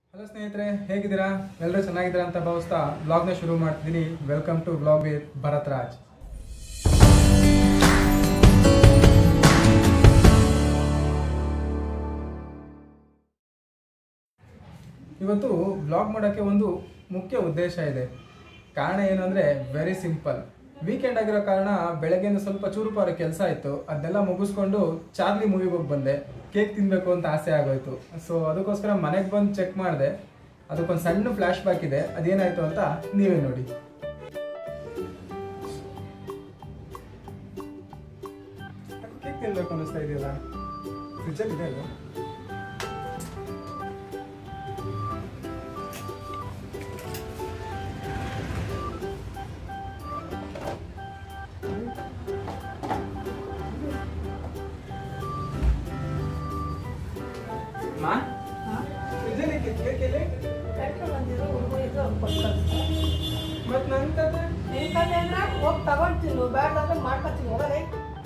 hello ಸ್ನೇಹಿತರೆ ಹೇಗಿದ್ದೀರಾ ಎಲ್ಲರೂ ಚೆನ್ನಾಗಿದ್ದೀರಾ ಅಂತ ಭಾವಿಸ್ತಾ ಬ್ಲಾಗ್ನ ಶುರು ಮಾಡ್ತಿದ್ದೀನಿ welcome to blog with Bharath Raj ಇವತ್ತು ಬ್ಲಾಗ್ ಮಾಡೋಕ್ಕೆ ಒಂದು ಮುಖ್ಯ ಉದ್ದೇಶ ಇದೆ ಕಾರಣ ಏನು ಅಂದರೆ ವೆರಿ ಸಿಂಪಲ್ ವೀಕೆಂಡ್ ಆಗಿರೋ ಕಾರಣ ಬೆಳಗ್ಗೆಯಿಂದ ಸ್ವಲ್ಪ ಚೂರುಪಾರು ಕೆಲಸ ಇತ್ತು ಅದನ್ನೆಲ್ಲ ಮುಗಿಸ್ಕೊಂಡು ಚಾರ್ಲಿ ಮೂವಿಗೆ ಹೋಗಿ ಬಂದೆ ಕೇಕ್ ತಿನ್ನಬೇಕು ಅಂತ ಆಸೆ ಆಗೋಯ್ತು ಸೊ ಅದಕ್ಕೋಸ್ಕರ ಮನೆಗೆ ಬಂದು ಚೆಕ್ ಮಾಡಿದೆ ಅದಕ್ಕೊಂದು ಸಣ್ಣ ಫ್ಲ್ಯಾಶ್ ಬ್ಯಾಕ್ ಇದೆ ಅದೇನಾಯ್ತು ಅಂತ ನೀವೇ ನೋಡಿ ಕೇಕ್ ತಿನ್ಬೇಕು ಅನ್ನಿಸ್ತಾ ಇದೆಯಲ್ಲ ಫ್ರಿಜ್ಜಲ್ಲಿ ಇದೆ ಅಲ್ವಾ ಮಾ ಫ್ರಿಜ್ಜಲ್ಲಿ ಕೇಕ್ ಎಲ್ಲಿ ಮತ್ ನನ್ ಕತೆ ಹೋಗಿ ತಗೊಂತೀನಿ ಬೇಡ ಮಾಡ್ಕೊತೀನಿ ಹೋಗಲೇ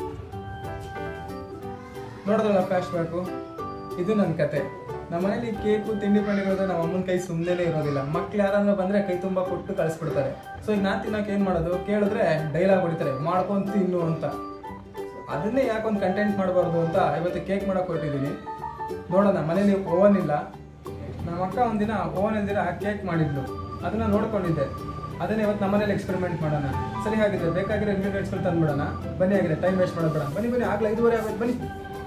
ನೋಡಿದ್ರಲ್ಲ ಫ್ಲಾಶ್ ಬ್ಯಾಕು ಇದು ನನ್ನ ಕತೆ ನಮ್ಮ ಮನೇಲಿ ಕೇಕು ತಿಂಡಿ ಪಂಡಿಗಳಿದ್ರೆ ನಮ್ಮ ಅಮ್ಮನ ಕೈ ಸುಮ್ಮನೆ ಇರೋದಿಲ್ಲ ಮಕ್ಳು ಯಾರಾದ್ರೂ ಬಂದ್ರೆ ಕೈ ತುಂಬಾ ಕೊಟ್ಟು ಕಳಿಸ್ಬಿಡ್ತಾರೆ ಸೊ ಈಗ ನಾನ್ ತಿನ್ನೋಕೆ ಏನ್ ಮಾಡೋದು ಕೇಳಿದ್ರೆ ಡೈಲಾಗ್ ಹೊಡಿತಾರೆ ಮಾಡ್ಕೊಂಡ್ ತಿನ್ನು ಅಂತ ಅದನ್ನೇ ಯಾಕೊಂದು ಕಂಟೆಂಟ್ ಮಾಡಬಾರ್ದು ಅಂತ ಇವತ್ತು ಕೇಕ್ ಮಾಡಕ್ ಹೊರಟಿದ್ದೀನಿ ನೋಡೋಣ ಮನೇಲಿ ಓವನ್ ಇಲ್ಲ ನಮ್ಮ ಅಕ್ಕ ಒಂದಿನ ಓವನ್ ಇಲ್ದಿರ ಕೇಕ್ ಮಾಡಿದ್ಲು ಅದನ್ನ ನೋಡ್ಕೊಂಡಿದ್ದೆ ಅದನ್ನ ಇವತ್ತು ನಮ್ಮ ಮನೇಲಿ ಎಕ್ಸ್ಪೆರಿಮೆಂಟ್ ಮಾಡೋಣ ಸರಿ ಹಾಗಿದ್ರೆ ಬೇಕಾಗಿರೋ ಇಂಗ್ರೀಡಿಯೆಂಟ್ಸ್ಗಳು ತಂದ್ಬಿಡೋಣ ಬನ್ನಿ ಆಗಿದ್ರೆ ಟೈಮ್ ವೇಸ್ಟ್ ಮಾಡೋದು ಬೇಡ ಬನ್ನಿ ಬನ್ನಿ ಆಗ್ಲೇ ಐದುವರೆ ಆಗೋದು ಬನ್ನಿ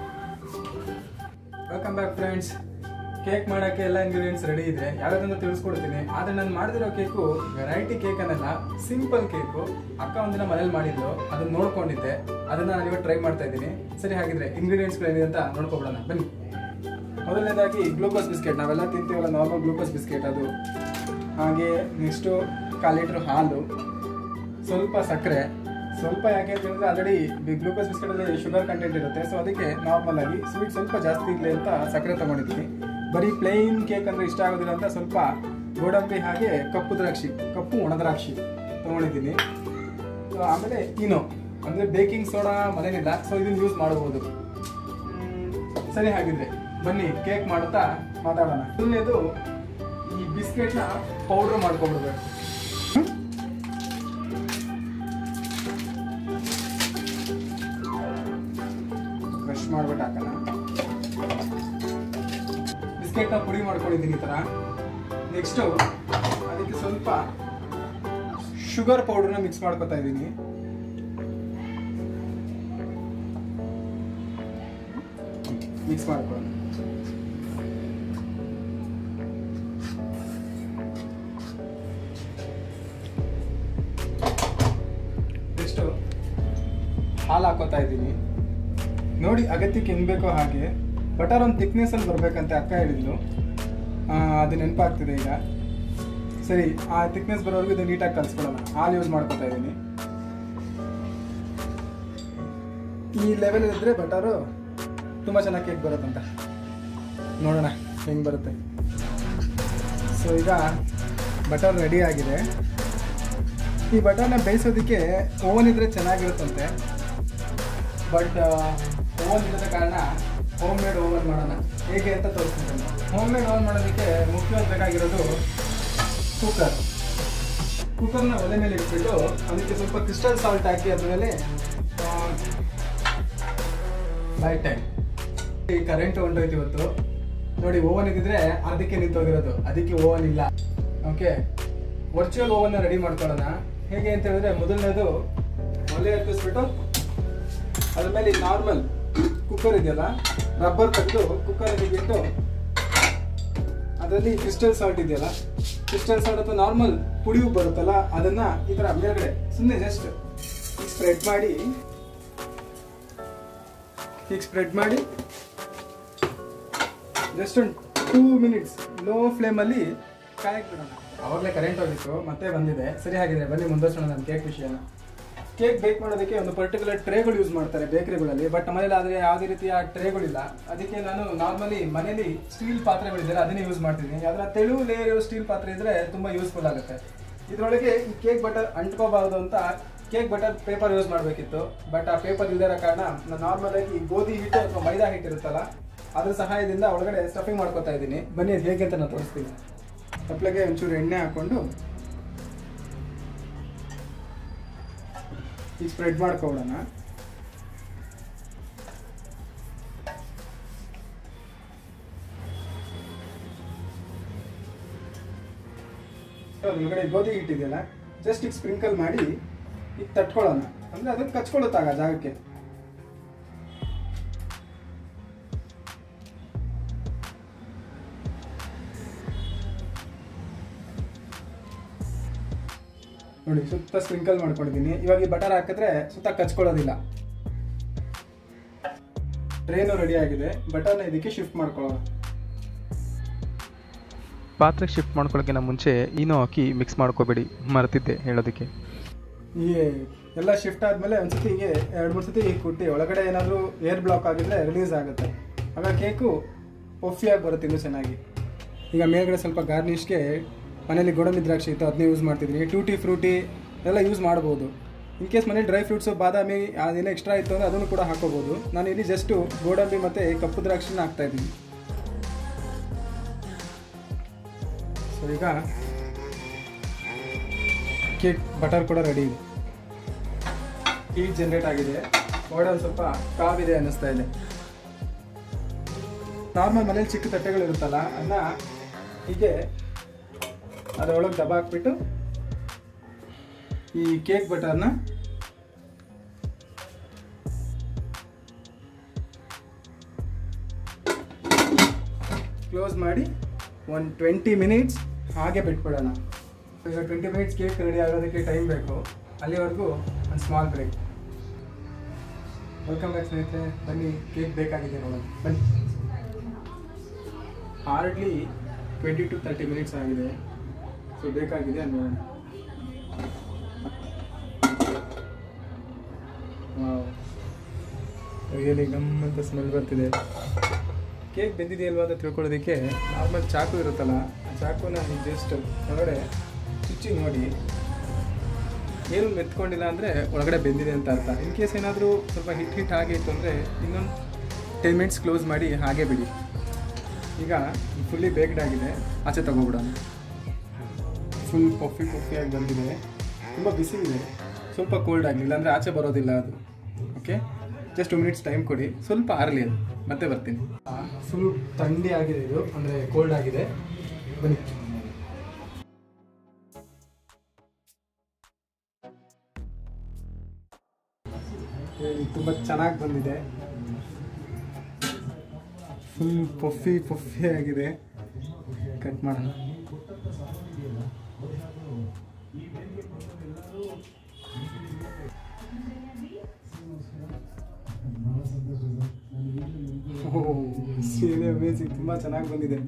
ವೆಲ್ಕಮ್ ಬ್ಯಾಕ್ ಫ್ರೆಂಡ್ಸ್ ಕೇಕ್ ಮಾಡೋಕ್ಕೆ ಎಲ್ಲ ಇಂಗ್ರೀಡಿಯೆಂಟ್ಸ್ ರೆಡಿ ಇದೆ ಯಾವ್ಯಾವ್ದನ್ನು ತಿಳಿಸ್ಕೊಡ್ತೀನಿ ಆದರೆ ನಾನು ಮಾಡಿದಿರೋ ಕೇಕು ವೆರೈಟಿ ಕೇಕ್ ಅನ್ನಲ್ಲ ಸಿಂಪಲ್ ಕೇಕು ಅಕ್ಕ ಒಂದಿನ ಮನೇಲಿ ಮಾಡಿದ್ದು ಅದನ್ನ ನೋಡ್ಕೊಂಡಿದ್ದೆ ಅದನ್ನ ನಾನು ಇವತ್ತು ಟ್ರೈ ಮಾಡ್ತಾ ಇದ್ದೀನಿ ಸರಿ ಹಾಗಿದ್ರೆ ಇಂಗ್ರೀಡಿಯೆಂಟ್ಸ್ಗಳು ಏನಿದೆ ಅಂತ ನೋಡ್ಕೊಬಿಡೋಣ ಬನ್ನಿ ಮೊದಲನೇದಾಗಿ ಗ್ಲೂಕೋಸ್ ಬಿಸ್ಕೆಟ್ ನಾವೆಲ್ಲ ತಿಂತೀವಲ್ಲ ನಾರ್ಮಲ್ ಗ್ಲೂಕೋಸ್ ಬಿಸ್ಕೆಟ್ ಅದು ಹಾಗೆ ನೆಕ್ಸ್ಟು ಕಾಲು ಲೀಟ್ರ್ ಹಾಲು ಸ್ವಲ್ಪ ಸಕ್ಕರೆ ಸ್ವಲ್ಪ ಯಾಕೆ ಅಂತ ಹೇಳಿದ್ರೆ ಆಲ್ರೆಡಿ ಗ್ಲೂಕೋಸ್ ಬಿಸ್ಕೆಟ್ ಅಲ್ಲಿ ಶುಗರ್ ಕಂಟೆಂಟ್ ಇರುತ್ತೆ ಸೊ ಅದಕ್ಕೆ ನಾರ್ಮಲ್ ಆಗಿ ಸ್ವೀಟ್ ಸ್ವಲ್ಪ ಜಾಸ್ತಿ ಇರಲಿ ಅಂತ ಸಕ್ಕರೆ ತಗೊಂಡಿದ್ದೀನಿ ಬರೀ ಪ್ಲೇನ್ ಕೇಕ್ ಅಂದ್ರೆ ಇಷ್ಟ ಆಗೋದಿಲ್ಲ ಅಂತ ಸ್ವಲ್ಪ ಗೋಡಂಬಿ ಹಾಗೆ ಕಪ್ಪು ದ್ರಾಕ್ಷಿ ಕಪ್ಪು ಒಣ ದ್ರಾಕ್ಷಿ ತಗೊಂಡಿದ್ದೀನಿ ಸೊ ಆಮೇಲೆ ಇನೋ ಅಂದ್ರೆ ಬೇಕಿಂಗ್ ಸೋಡಾ ಮನೇಲಿಲ್ಲ ಸೊ ಇದನ್ನ ಯೂಸ್ ಮಾಡಬಹುದು ಹ್ಮ್, ಸರಿ ಹಾಗಿದ್ರೆ ಬನ್ನಿ ಕೇಕ್ ಮಾಡುತ್ತಾ ಮಾತಾಡೋಣ ಮೊದಲನೇದು ಈ ಬಿಸ್ಕೆಟ್ನ ಪೌಡರ್ ಮಾಡ್ಕೊಂಡ್ಬಿಡ್ಬೇಕು ಕ್ರಶ್ ಮಾಡ್ಬಿಟ್ಟು ಹಾಕೋಣ ಬಿಸ್ಕೆಟ್ನ ಪುಡಿ ಮಾಡ್ಕೊಂಡಿದ್ದೀನಿ ಈ ಥರ ನೆಕ್ಸ್ಟು ಅದಕ್ಕೆ ಸ್ವಲ್ಪ ಶುಗರ್ ಪೌಡರ್ನ ಮಿಕ್ಸ್ ಮಾಡ್ಕೊತಾ ಇದ್ದೀನಿ ಮಿಕ್ಸ್ ಮಾಡ್ಕೊಳ್ಳೋಣ ನೆಕ್ಸ್ಟು ಹಾಲು ಹಾಕೋತಾ ಇದ್ದೀನಿ ನೋಡಿ ಅಗತ್ಯಕ್ಕೆ ಹೆಂಗ್ ಬೇಕೋ ಹಾಗೆ ಬಟರ್ ಒಂದು ಥಿಕ್ನೆಸ್ ಅಲ್ಲಿ ಬರ್ಬೇಕಂತೆ ಅಕ್ಕ ಹೇಳಿದ್ಲು ಆ, ಅದು ನೆನಪಾಗ್ತಿದೆ ಈಗ ಸರಿ ಆ ಥಿಕ್ನೆಸ್ ಬರೋವರೆಗೂ ಇದು ನೀಟಾಗಿ ಕಲಿಸ್ಕೊಳ್ಳೋಣ ಹಾಲು ಯೂಸ್ ಮಾಡ್ಕೊತಾ ಇದ್ದೀನಿ ಈ ಲೆವೆಲ್ ಇದ್ರೆ ಬಟರು ತುಂಬ ಚೆನ್ನಾಗಿ ಕೇಕ್ ಬರುತ್ತಂತ ನೋಡೋಣ ಹೆಂಗೆ ಬರುತ್ತೆ ಸೊ ಈಗ ಬಟರ್ ರೆಡಿ ಆಗಿದೆ ಈ ಬಟರ್ನ ಬೇಯಿಸೋದಕ್ಕೆ ಓವನ್ ಇದ್ರೆ ಚೆನ್ನಾಗಿರುತ್ತಂತೆ ಬಟ್ ಓವನ್ ಇಲ್ಲದ ಕಾರಣ ಹೋಮ್ ಮೇಡ್ ಓವನ್ ಮಾಡೋಣ ಹೇಗೆ ಅಂತ ತೋರಿಸ್ತೀನಿ ಹೋಮ್ ಮೇಡ್ ಓವನ್ ಮಾಡೋದಕ್ಕೆ ಮುಖ್ಯವಾಗಿ ಬೇಕಾಗಿರೋದು ಕುಕ್ಕರ್ ಕುಕ್ಕರ್ನ ಒಲೆ ಮೇಲೆ ಇಟ್ಬಿಟ್ಟು ಅದಕ್ಕೆ ಸ್ವಲ್ಪ ಕ್ರಿಸ್ಟಲ್ ಸಾಲ್ಟ್ ಹಾಕಿ ಅದ್ರ ಮೇಲೆ ಬೈ ಟೈಮ್ ಈ ಕರೆಂಟ್ ಹೊಂಟೋಯ್ತು ಇವತ್ತು ನೋಡಿ ಓವನ್ ಇದ್ದಿದ್ರೆ ಅರ್ಧಕ್ಕೆ ನಿಂತೋಗಿರೋದು ಅದಕ್ಕೆ ಓವನ್ ಇಲ್ಲ ಓಕೆ ವರ್ಚುವಲ್ ಓವನ್ ರೆಡಿ ಮಾಡ್ಕೊಳ್ಳೋಣ ಹೇಗೆ ಅಂತ ಹೇಳಿದ್ರೆ ಮೊದಲನೇದು ಒಲೆ ಹತ್ತಿಸ್ಬಿಟ್ಟು ಅದ್ರ ಮೇಲೆ ನಾರ್ಮಲ್ ಕುಕ್ಕರ್ ಇದೆಯಲ್ಲ ರಬ್ಬರ್ ತೆಗೆದು ಕುಕ್ಕರ್ ಬಿಟ್ಟು ಅದರಲ್ಲಿ ಕ್ರಿಸ್ಟಲ್ ಸಾಲ್ಟ್ ಇದೆಯಲ್ಲ ಕ್ರಿಸ್ಟಲ್ ಸಾಲ್ಟ್ ಅಥವಾ ನಾರ್ಮಲ್ ಪುಡಿ ಉಪ್ಪು ಬರುತ್ತಲ್ಲ ಅದನ್ನ ಈ ತರ ಮೇಲ್ಗಡೆ ಸುಮ್ಮನೆ ಜಸ್ಟ್ ಸ್ಪ್ರೆಡ್ ಮಾಡಿ ಹೀಗೆ ಸ್ಪ್ರೆಡ್ ಮಾಡಿ ಜಸ್ಟ್ ಒಂದು ಟೂ ಮಿನಿಟ್ಸ್ ಲೋ ಫ್ಲೇಮಲ್ಲಿ ಕಾಯಕ್ಕೆ ಬಿಡೋಣ ಅವಾಗಲೇ ಕರೆಂಟ್ ಹೋಗಿತ್ತು ಮತ್ತೆ ಬಂದಿದೆ ಸರಿ ಹಾಗಿದೆ ಬನ್ನಿ ಮುಂದುವರ್ಸೋಣ ನನ್ನ ಕೇಕ್ ವಿಷಯನ ಕೇಕ್ ಬೇಕ್ ಮಾಡೋದಕ್ಕೆ ಒಂದು ಪರ್ಟಿಕ್ಯುಲರ್ ಟ್ರೇಗಳು ಯೂಸ್ ಮಾಡ್ತಾರೆ ಬೇಕರಿಗಳಲ್ಲಿ ಬಟ್ ಮನೇಲಿ ಆದರೆ ಯಾವುದೇ ರೀತಿಯ ಟ್ರೇಗಳಿಲ್ಲ ಅದಕ್ಕೆ ನಾನು ನಾರ್ಮಲಿ ಮನೇಲಿ ಸ್ಟೀಲ್ ಪಾತ್ರೆಗಳಿದ್ದಾರೆ ಅದನ್ನೇ ಯೂಸ್ ಮಾಡ್ತೀನಿ ಅದನ್ನ ತೆಳು ಲೇಯರ್ ಸ್ಟೀಲ್ ಪಾತ್ರೆ ಇದ್ರೆ ತುಂಬಾ ಯೂಸ್ಫುಲ್ ಆಗುತ್ತೆ ಇದರೊಳಗೆ ಈ ಕೇಕ್ ಬಟರ್ ಅಂಟ್ಕೋಬಾರ್ದು ಅಂತ ಕೇಕ್ ಬಟರ್ ಪೇಪರ್ ಯೂಸ್ ಮಾಡಬೇಕಿತ್ತು ಬಟ್ ಆ ಪೇಪರ್ ಇಲ್ಲದಿರೋ ಕಾರಣ ನಾನು ನಾರ್ಮಲ್ ಆಗಿ ಗೋಧಿ ಹಿಟ್ಟು ಅಥವಾ ಮೈದಾ ಹಿಟ್ಟು ಇರುತ್ತಲ್ಲ ಅದ್ರ ಸಹಾಯದಿಂದ ಒಳಗಡೆ ಸ್ಟಫಿಂಗ್ ಮಾಡ್ಕೊತಾ ಇದ್ದೀನಿ ಬನ್ನಿ ಅದು ಹೇಗೆ ಅಂತ ನಾನು ತೋರಿಸ್ತೀನಿ ತಪ್ಪಲೆಗೆ ಒಂಚೂರು ಎಣ್ಣೆ ಹಾಕ್ಕೊಂಡು ಈಗ ಸ್ಪ್ರೆಡ್ ಮಾಡ್ಕೊಬಿಡೋಣ ಒಳಗಡೆ ಗೋಧಿ ಹಿಟ್ಟಿದೆಯಲ್ಲ ಜಸ್ಟ್ ಈಗ ಸ್ಪ್ರಿಂಕಲ್ ಮಾಡಿ ಈಗ ತಟ್ಕೊಳ್ಳೋಣ ಅಂದ್ರೆ ಅದಕ್ಕೆ ಕಚ್ಕೊಳ್ಳುತ್ತಾಗ ಜಾಗಕ್ಕೆ ನೋಡಿ ಸುತ್ತ ಸ್ಪ್ರಿಂಕಲ್ ಮಾಡ್ಕೊಂಡಿದ್ದೀನಿ ಇವಾಗ ಈ ಬಟರ್ ಹಾಕಿದ್ರೆ ಸುತ್ತ ಕಚ್ಕೊಳ್ಳೋದಿಲ್ಲ ಟ್ರೇನು ರೆಡಿ ಆಗಿದೆ ಬಟರ್ನ ಇದಕ್ಕೆ ಶಿಫ್ಟ್ ಮಾಡ್ಕೊಳ್ಳೋಣ ಪಾತ್ರೆಗೆ ಶಿಫ್ಟ್ ಮಾಡ್ಕೊಳ್ಳೋಕ್ಕಿಂತ ಮುಂಚೆ ಈನೋ ಹಾಕಿ ಮಿಕ್ಸ್ ಮಾಡ್ಕೋಬೇಡಿ ಮರ್ತಿದ್ದೆ ಹೇಳೋದಕ್ಕೆ ಈ ಎಲ್ಲ ಶಿಫ್ಟ್ ಆದಮೇಲೆ ಒಂದ್ಸತಿ ಹೀಗೆ ಎರಡು ಮೂರು ಸತಿ ಕುಟ್ಟಿ ಒಳಗಡೆ ಏನಾದರೂ ಏರ್ ಬ್ಲಾಕ್ ಆಗಿದ್ರೆ ರಿಲೀಸ್ ಆಗುತ್ತೆ ಆಗ ಕೇಕು ಪಫಿಯಾಗಿ ಬರುತ್ತೆ ಇನ್ನೂ ಚೆನ್ನಾಗಿ ಈಗ ಮೇಲ್ಗಡೆ ಸ್ವಲ್ಪ ಗಾರ್ನಿಷ್ಗೆ ಮನೇಲಿ ಗೋಡಂಬಿ ದ್ರಾಕ್ಷಿ ಇತ್ತು ಅದನ್ನೇ ಯೂಸ್ ಮಾಡ್ತಿದ್ದೀನಿ ಟೂಟಿ ಫ್ರೂಟಿ ಎಲ್ಲ ಯೂಸ್ ಮಾಡ್ಬೋದು ಇನ್ ಕೇಸ್ ಮನೇಲಿ ಡ್ರೈ ಫ್ರೂಟ್ಸು ಬಾದಾಮಿ ಅದೇನೋ ಎಕ್ಸ್ಟ್ರಾ ಇತ್ತು ಅಂದರೆ ಅದನ್ನು ಕೂಡ ಹಾಕೋಬೋದು ನಾನು ಇಲ್ಲಿ ಜಸ್ಟು ಗೋಡಂಬಿ ಮತ್ತು ಕಪ್ಪು ದ್ರಾಕ್ಷಿನ ಹಾಕ್ತಾ ಇದ್ದೀನಿ ಸೊ ಈಗ ಕೇಕ್ ಬಟರ್ ಕೂಡ ರೆಡಿ ಇದೆ ಹೀಟ್ ಜನರೇಟ್ ಆಗಿದೆ ಒಳಗಡೆ ಒಂದು ಸ್ವಲ್ಪ ಕಾವಿದೆ ಅನ್ನಿಸ್ತಾ ಇದೆ ನಾರ್ಮಲ್ ಮನೇಲಿ ಚಿಕ್ಕ ತಟ್ಟೆಗಳು ಇರುತ್ತಲ್ಲ ಅದನ್ನ ಹೀಗೆ ಅದರೊಳಗೆ ದಬ ಹಾಕ್ಬಿಟ್ಟು ಈ ಕೇಕ್ ಬಟರ್ನ ಕ್ಲೋಸ್ ಮಾಡಿ ಒಂದು ಟ್ವೆಂಟಿ ಮಿನಿಟ್ಸ್ ಹಾಗೆ ಬಿಟ್ಬಿಡೋಣ ಈಗ ಟ್ವೆಂಟಿ ಮಿನಿಟ್ಸ್ ಕೇಕ್ ರೆಡಿ ಆಗೋದಕ್ಕೆ ಟೈಮ್ ಬೇಕು ಅಲ್ಲಿವರೆಗೂ ಒಂದು ಸ್ಮಾಲ್ ಬ್ರೇಕ್ ವೆಲ್ಕಮ್ ಬ್ಯಾಕ್ ಸ್ನೇಹಿತರೆ ಬನ್ನಿ ಕೇಕ್ ಬೇಕಾಗಿದೆ ನೋಡೋಣ ಬನ್ನಿ hardly twenty to thirty minutes ಆಗಿದೆ ಸೊ ಬೇಕಾಗಿದೆ ನೋಡೋಣ ರಿಯಲಿ ಗಮ್ ಅಂತ ಸ್ಮೆಲ್ ಬರ್ತಿದೆ ಕೇಕ್ ಬೆಂದಿದೆಯಲ್ವಾ ಅಂತ ತಿಳ್ಕೊಳ್ಳೋದಕ್ಕೆ ನಾರ್ಮಲ್ ಚಾಕು ಇರುತ್ತಲ್ಲ ಆ ಚಾಕುನ ಜಸ್ಟ್ ಒಳಗಡೆ ಚುಚ್ಚಿ ನೋಡಿ ಏನು ಮೆತ್ಕೊಂಡಿಲ್ಲ ಅಂದರೆ ಒಳಗಡೆ ಬೆಂದಿದೆ ಅಂತ ಅರ್ಥ ಇನ್ ಕೇಸ್ ಏನಾದರೂ ಸ್ವಲ್ಪ ಹಿಟ್ ಹಿಟ್ ಹಾಗೆ ಇತ್ತು ಅಂದರೆ ಇನ್ನೊಂದು ಟೆನ್ ಮಿನಿಟ್ಸ್ ಕ್ಲೋಸ್ ಮಾಡಿ ಹಾಗೆ ಬಿಡಿ ಈಗ ಫುಲ್ಲಿ ಬೇಕ್ಡ್ ಆಗಿದೆ ಆಚೆ ತಗೋಬಿಡೋಣ ಫುಲ್ ಪಫಿ ಪಫಿಯಾಗಿ ಬಂದಿದೆ ತುಂಬ ಬಿಸಿ ಇದೆ ಸ್ವಲ್ಪ ಕೋಲ್ಡ್ ಆಗಲಿಲ್ಲ ಅಂದರೆ ಆಚೆ ಬರೋದಿಲ್ಲ ಅದು okay just two minutes time ಕೊಡಿ ಸ್ವಲ್ಪ ಆರಲಿ ಅದು ಮತ್ತೆ ಬರ್ತೀನಿ ಫುಲ್ ಥಂಡಿ ಆಗಿದೆ ಇದು ಅಂದರೆ ಕೋಲ್ಡ್ ಆಗಿದೆ ಬನ್ನಿ ತುಂಬ ಚೆನ್ನಾಗಿ ಬಂದಿದೆ ಫುಲ್ ಪಫಿ ಪಫಿ ಆಗಿದೆ ಕಟ್ ಮಾಡೋಣ ಸೀರೆ ಅಮೇಜಿಂಗ್ ತುಂಬ ಚೆನ್ನಾಗಿ ಬಂದಿದೆ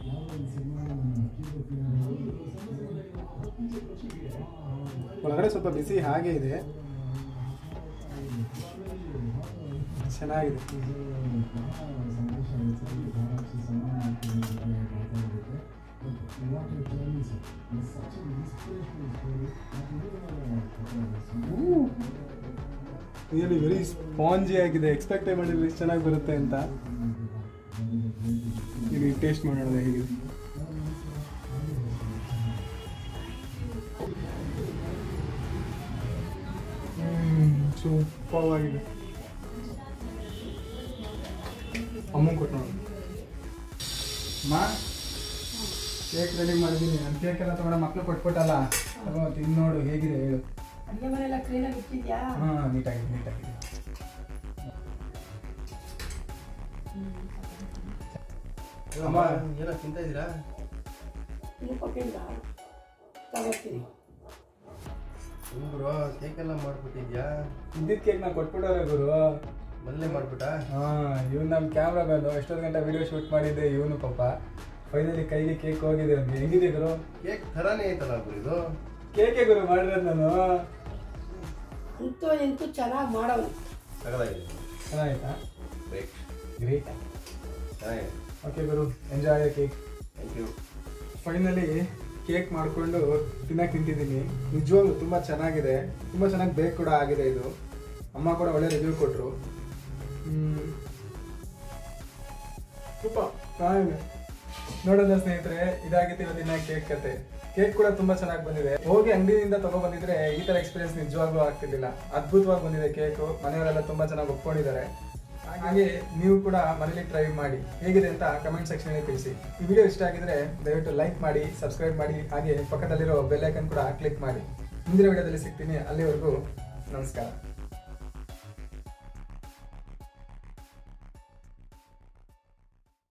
ಒಳಗಡೆ ಸ್ವಲ್ಪ ಬಿಸಿ ಹಾಗೆ ಇದೆ ಚೆನ್ನಾಗಿದೆ ರಿಯಲಿ ವೆರಿ ಸ್ಪಾಂಜಿ ಆಗಿದೆ ಎಕ್ಸ್ಪೆಕ್ಟೇ ಮಾಡಿಲ್ಲ ಇಷ್ಟು ಚೆನ್ನಾಗಿ ಬರುತ್ತೆ ಅಂತ ಇಲ್ಲಿ ಟೇಸ್ಟ್ ಮಾಡೋಣ ಹೇಗಿದೆ ಸೂಪರ್ ಆಗಿದೆ ಅಮ್ಮಂಗೆ ಕೊಟ್ಟು ನೋಡು ಅಮ್ಮ ಕೇಕ್ ರೆಡಿ ಮಾಡಿದ್ದೀನಿ ನಾನು ಕೇಕ್ ಎಲ್ಲ ತಗೊಂಡು ಮಕ್ಳು ಕೊಟ್ಬಿಟ್ಟಲ್ಲ ತಗೋ ತಿಂದು ನೋಡು ಹೇಗಿದೆ ಹೇಳು ಅಡುಗೆ ಮನೆಯೆಲ್ಲ ಕ್ಲೀನಾಗಿ ಇಟ್ಟಿದ್ಯಾ ಹಾಂ ನೀಟಾಗಿದೆ ನೀಟಾಗಿದೆ ಅಮ್ಮ ಏನೋ ತಿಂತ ಇದ್ದೀರಾ ಇನ್ನು ಕೊಟ್ಟಿಲ್ಲ ತಗೋತೀನಿ ಬ್ರೋ ಕೇಕ್ ಎಲ್ಲ ಮಾಡ್ಬಿಟ್ಟಿದ್ಯಾ ಇದ್ದಿದ್ದ ಕೇಕ್ ನಾ ಕೊಟ್ಬಿಟ್ಟವ್ರೆ ಗುರು ಮೊದಲೇ ಮಾಡ್ಬಿಟ್ಟ ಹಾಂ ಇವ್ನು ನಮ್ಮ ಕ್ಯಾಮ್ರಾ ಬಂದು ಎಷ್ಟೊತ್ತು ಗಂಟೆ ವಿಡಿಯೋ ಶೂಟ್ ಮಾಡಿದ್ದೆ ಇವನು ಪಾಪ ಫೈನಲಿ ಕೈಗೆ ಕೇಕ್ ಹೋಗಿದೆ ಅವ್ನಿಗೆ ಹೆಂಗಿದೆ ಗುರು ಕೇಕ್ ಥರಾನೇ ಐತಲ್ಲ ಬ್ರೋ ಇದು ಕೇಕೆ ಗುರು ಮಾಡಿರೋದು ನಾನು ಅಂತೂ ಇಂತೂ ಚೆನ್ನಾಗಿ ಮಾಡೋನು ತಗದಾಗಿದೆ ಚೆನ್ನಾಗಿತ್ತಾ ಗ್ರೇಟ್ ಗ್ರೇಟ್ ಚೆನ್ನಾಗಿದೆ ಓಕೆ ಗುರು enjoy cake thank you finally cake ಮಾಡಿಕೊಂಡು ತಿನ್ನಕ್ಕೆ ನಿಂತಿದ್ದೀನಿ ನಿಜವಾಗ್ಲೂ ತುಂಬ ಚೆನ್ನಾಗಿದೆ ತುಂಬ ಚೆನ್ನಾಗಿ ಬೇಕ್ ಕೂಡ ಆಗಿದೆ ಇದು ಅಮ್ಮ ಕೂಡ ಒಳ್ಳೆ ರಿವ್ಯೂ ಕೊಟ್ಟರು ಸೂಪರ್ ಚೆನ್ನಾಗಿದೆ ನೋಡೋಣ ಸ್ನೇಹಿತರೆ ಇದಾಗಿತ್ತು ಇವತ್ತಿನ ಕೇಕ್ ಕತೆ ಕೇಕ್ ಕೂಡ ತುಂಬಾ ಚೆನ್ನಾಗಿ ಬಂದಿದೆ ಹೋಗಿ ಅಂಗಡಿಯಿಂದ ತಗೋ ಬಂದಿದ್ರೆ ಈ ತರ ಎಕ್ಸ್ಪೀರಿಯನ್ಸ್ ನಿಜವಾಗ್ಲೂ ಆಗ್ತಿರ್ಲಿಲ್ಲ ಅದ್ಭುತವಾಗಿ ಬಂದಿದೆ ಕೇಕು ಮನೆಯವರೆಲ್ಲ ತುಂಬಾ ಚೆನ್ನಾಗಿ ಒಪ್ಕೊಂಡಿದ್ದಾರೆ ಹಾಗೆ ನೀವು ಕೂಡ ಮನೇಲಿ ಟ್ರೈ ಮಾಡಿ ಹೇಗಿದೆ ಅಂತ ಕಮೆಂಟ್ ಸೆಕ್ಷನ್ ಅಲ್ಲಿ ತಿಳಿಸಿ ಈ ವಿಡಿಯೋ ಇಷ್ಟ ಆಗಿದ್ರೆ ದಯವಿಟ್ಟು ಲೈಕ್ ಮಾಡಿ ಸಬ್ಸ್ಕ್ರೈಬ್ ಮಾಡಿ ಹಾಗೆ ಪಕ್ಕದಲ್ಲಿರೋ ಬೆಲ್ ಐಕನ್ ಕೂಡ ಕ್ಲಿಕ್ ಮಾಡಿ ಮುಂದಿನ ವಿಡಿಯೋದಲ್ಲಿ ಸಿಗ್ತೀನಿ ಅಲ್ಲಿವರೆಗೂ ನಮಸ್ಕಾರ